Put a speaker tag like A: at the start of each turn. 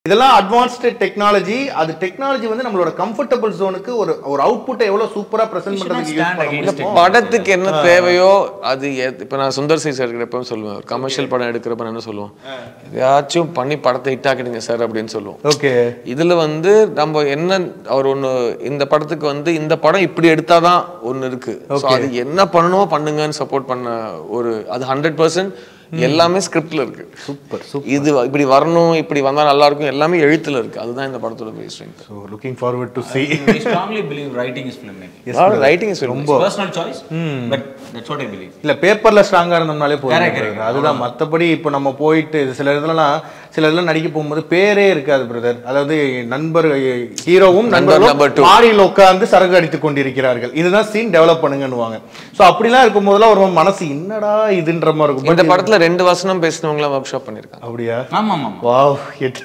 A: இதெல்லாம் advanced technology அது technology வந்து நம்மளோட கம்ஃபர்டபுள் ஜோனுக்கு ஒரு ஒரு அவுட்புட்டை எவ்வளவு சூப்பரா பிரசன்ட் பண்றதுக்கு யூஸ் பண்ண
B: இந்த
A: முடியும்
B: படத்துக்கு என்ன தேவையோ அது எத்- இப்ப நான் சுந்தர் சி சார் இருக்கிறப்ப சொல்லுவேன் கமர்ஷியல் படம் எடுக்கிறப்ப நான் என்ன சொல்லுவோம் எதையாச்சும் பண்ணி படத்தை ஹிட் ஆக்கிடுங்க சார் அப்படின்னு சொல்லுவோம்
A: ஓகே
B: இதுல வந்து நம்ம என்ன அவர் ஒண்ணு இந்த படத்துக்கு வந்து இந்த படம் இப்படி எடுத்தாதான் ஒண்ணு இருக்கு So அது என்ன பண்ணணுமோ பண்ணுங்கன்னு சப்போர்ட் பண்ண ஒரு அது ஹண்ட்ரட் பர்சன்ட் எல்லாமே ஸ்கிரிப்ட்ல இருக்கு
A: சூப்பர்
B: இது இப்படி வரணும் இப்படி வந்தா நல்லா இருக்கும் எல்லாமே எழுத்துல இருக்கு அதுதான் இந்த படத்தோட பெரிய strength
A: so looking forward to see
C: I strongly believe writing is filmmaking.
B: Writing is ரொம்ப
C: It's personal choice, but that's what I believe.
A: இல்ல பேப்பர்ல ஸ்ட்ராங்கா இருந்தோம்னாலே போதும்
C: Correct, correct.
A: brother. அதுதான் மத்தபடி இப்போ நம்ம போயிட்டு சில இதுலலாம் சில இதெல்லாம் நடிக்க போகும்போது பேரே இருக்காது பிரதர் அதாவது நண்பர் ஹீரோவும்
B: நண்பர் number
A: நண்பரும்
B: two.
A: மாடியில் உட்கார்ந்து சரகு அடித்துக் கொண்டிருக்கிறார்கள் இதுதான் சீன் டெவலப் பண்ணுங்கன்னுவாங்க ஸோ அப்படிலாம் இருக்கும் போதெல்லாம் ஒரு மனசு என்னடா இதுன்ற மாதிரி இருக்கும்
B: இந்த
A: But
B: படத்துல ரெண்டு வசனம் பேசினவங்களாம் ஒர்க் ஷாப் பண்ணிருக்காங்க
A: அப்படியா
C: ஆமா ஆமா
A: வாவ்